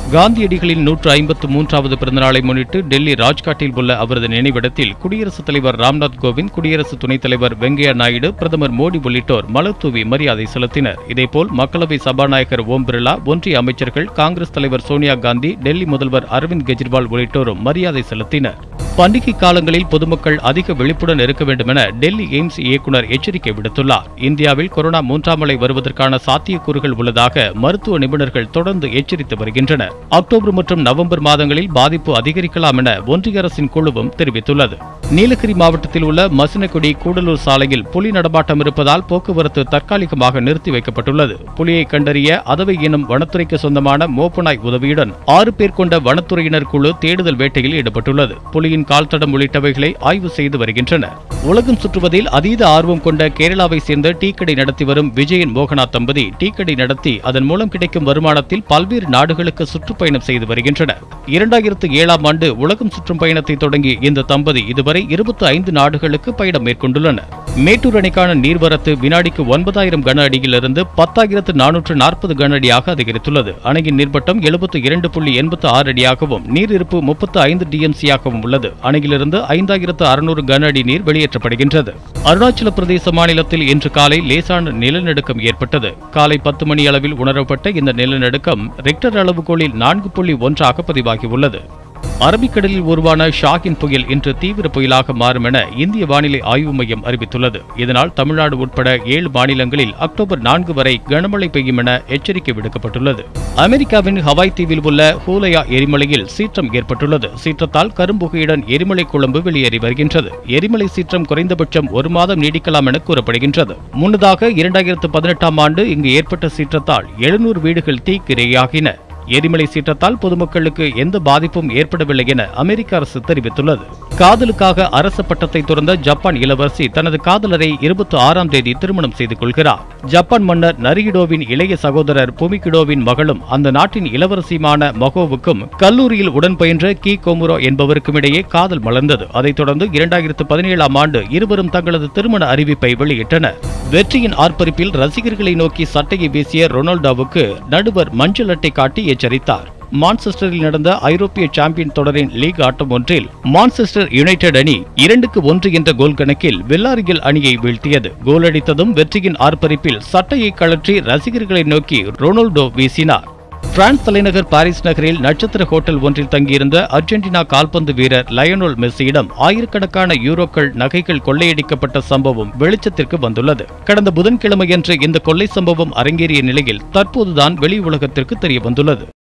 காந்தியடிகளின் நூற்று ஐம்பத்து மூன்றாவது பிறந்தநாளை முன்னிட்டு டெல்லி ராஜ்காட்டில் உள்ள அவரது நினைவிடத்தில் குடியரசுத் தலைவர் ராம்நாத் கோவிந்த் குடியரசு துணைத் தலைவர் வெங்கையா நாயுடு பிரதமர் மோடி உள்ளிட்டோர் மலர் தூவி மரியாதை செலுத்தினர் இதேபோல் மக்களவை சபாநாயகர் ஓம் பிர்லா ஒன்றிய அமைச்சர்கள் காங்கிரஸ் தலைவர் சோனியா காந்தி டெல்லி முதல்வர் அரவிந்த் கெஜ்ரிவால் உள்ளிட்டோரும் மரியாதை செலுத்தினர் பண்டிகை காலங்களில் பொதுமக்கள் அதிக விழிப்புடன் இருக்க வேண்டும் என டெல்லி எய்ம்ஸ் இயக்குநர் எச்சரிக்கை விடுத்துள்ளார் இந்தியாவில் கொரோனா மூன்றாம் அலை வருவதற்கான சாத்தியக்கூறுகள் உள்ளதாக மருத்துவ நிபுணர்கள் தொடர்ந்து எச்சரித்து வருகின்றனர் அக்டோபர் மற்றும் நவம்பர் மாதங்களில் பாதிப்பு அதிகரிக்கலாம் என ஒன்றிய அரசின் குழுவும் தெரிவித்துள்ளது நீலகிரி மாவட்டத்தில் உள்ள மசினகுடி கூடலூர் சாலையில் புலி நடமாட்டம் இருப்பதால் போக்குவரத்து தற்காலிகமாக நிறுத்தி வைக்கப்பட்டுள்ளது புலியை கண்டறிய அதவை எனும் வனத்துறைக்கு சொந்தமான மோப்பனாய் உதவியுடன் ஆறு பேர் கொண்ட வனத்துறையினர் குழு தேடுதல் வேட்டையில் ஈடுபட்டுள்ளது புலியின் கால் தடம் உள்ளிட்டவைகளை ஆய்வு செய்து வருகின்றனர் உலகம் சுற்றுவதில் அதீத ஆர்வம் கொண்ட கேரளாவை சேர்ந்த டீ கடை நடத்தி வரும் விஜயன் மோகனா தம்பதி டீ கடை நடத்தி அதன் மூலம் கிடைக்கும் வருமானத்தில் பல்வேறு நாடுகளுக்கு சுற்றுப்பயணம் செய்து வருகின்றனர் இரண்டாயிரத்து ஏழாம் ஆண்டு உலகம் சுற்றும் பயணத்தை தொடங்கி இந்த தம்பதி இதுவரை இருபத்தி ஐந்து நாடுகளுக்கு பயணம் மேற்கொண்டுள்ளனர் மேட்டூர் அணைக்கான நீர்வரத்து வினாடிக்கு ஒன்பதாயிரம் கன அடியிலிருந்து பத்தாயிரத்து நானூற்று நாற்பது கன அடியாக அதிகரித்துள்ளது அணையின் நீர்மட்டம் எழுபத்து இரண்டு புள்ளி எண்பத்து ஆறு அடியாகவும் நீர் இருப்பு முப்பத்து ஐந்து டிஎம்சியாகவும் உள்ளது அணையிலிருந்து ஐந்தாயிரத்து அறுநூறு கன அடி நீர் வெளியேற்றப்படுகின்றது அருணாச்சல பிரதேச மாநிலத்தில் இன்று காலை லேசான நிலநடுக்கம் ஏற்பட்டது காலை பத்து மணி அளவில் உணரப்பட்ட இந்த நிலநடுக்கம் ரெக்டர் அளவுகோலில் நான்கு புள்ளி ஒன்றாக பதிவாகியுள்ளது அரபிக்கடலில் உருவான ஷாகின் புயல் இன்று தீவிர புயலாக மாறும் என இந்திய வானிலை ஆய்வு மையம் அறிவித்துள்ளது இதனால் தமிழ்நாடு உட்பட ஏழு மாநிலங்களில் அக்டோபர் நான்கு வரை கனமழை பெய்யும் என எச்சரிக்கை விடுக்கப்பட்டுள்ளது அமெரிக்காவின் ஹவாய் தீவில் உள்ள ஹூலயா எரிமலையில் சீற்றம் ஏற்பட்டுள்ளது சீற்றத்தால் கரும்புகையுடன் எரிமலை குழம்பு வெளியேறி வருகின்றது எரிமலை சீற்றம் குறைந்தபட்சம் ஒரு மாதம் நீடிக்கலாம் என கூறப்படுகின்றது முன்னதாக இரண்டாயிரத்து பதினெட்டாம் ஆண்டு இங்கு ஏற்பட்ட சீற்றத்தால் எழுநூறு வீடுகள் தீக்கிரையாகின எரிமலை சீற்றத்தால் பொதுமக்களுக்கு எந்த பாதிப்பும் ஏற்படவில்லை என அமெரிக்க அரசு தெரிவித்துள்ளது காதலுக்காக அரச பட்டத்தை துறந்த ஜப்பான் இளவரசி தனது காதலரை இருபத்தி ஆறாம் தேதி திருமணம் செய்து கொள்கிறார் ஜப்பான் மன்னர் நரிகிடோவின் இளைய சகோதரர் புமிகிடோவின் மகளும் அந்த நாட்டின் இளவரசியுமான மகோவுக்கும் கல்லூரியில் உடன் பயின்ற கி கோமுரோ என்பவருக்கும் இடையே காதல் மலர்ந்தது அதைத் தொடர்ந்து இரண்டாயிரத்து பதினேழாம் ஆண்டு இருவரும் தங்களது திருமண அறிவிப்பை வெளியிட்டனர் வெற்றியின் ஆர்ப்பரிப்பில் ரசிகர்களை நோக்கி சட்டையை வீசிய ரொனால்டோவுக்கு நடுவர் மஞ்சள் அட்டை காட்டி எச்சரித்தார் மான்செஸ்டரில் நடந்த ஐரோப்பிய சாம்பியன் தொடரின் லீக் ஆட்டம் ஒன்றில் மான்செஸ்டர் யுனைடெட் அணி இரண்டுக்கு ஒன்று என்ற கோல் கணக்கில் வெல்லாரியில் அணியை வீழ்த்தியது கோல் அடித்ததும் வெற்றியின் ஆர்ப்பரிப்பில் சட்டையை கழற்றி ரசிகர்களை நோக்கி ரொனால்டோ வீசினார் பிரான்ஸ் தலைநகர் பாரிஸ் நகரில் நட்சத்திர ஹோட்டல் ஒன்றில் தங்கியிருந்த அர்ஜென்டினா கால்பந்து வீரர் லயனோல் மெஸ்ஸியிடம் ஆயிரக்கணக்கான யூரோக்கள் நகைகள் கொள்ளையடிக்கப்பட்ட சம்பவம் வெளிச்சத்திற்கு வந்துள்ளது கடந்த புதன்கிழமையன்று இந்த கொள்ளை சம்பவம் அரங்கேறிய நிலையில் தற்போதுதான் வெளி உலகத்திற்கு தெரிய வந்துள்ளது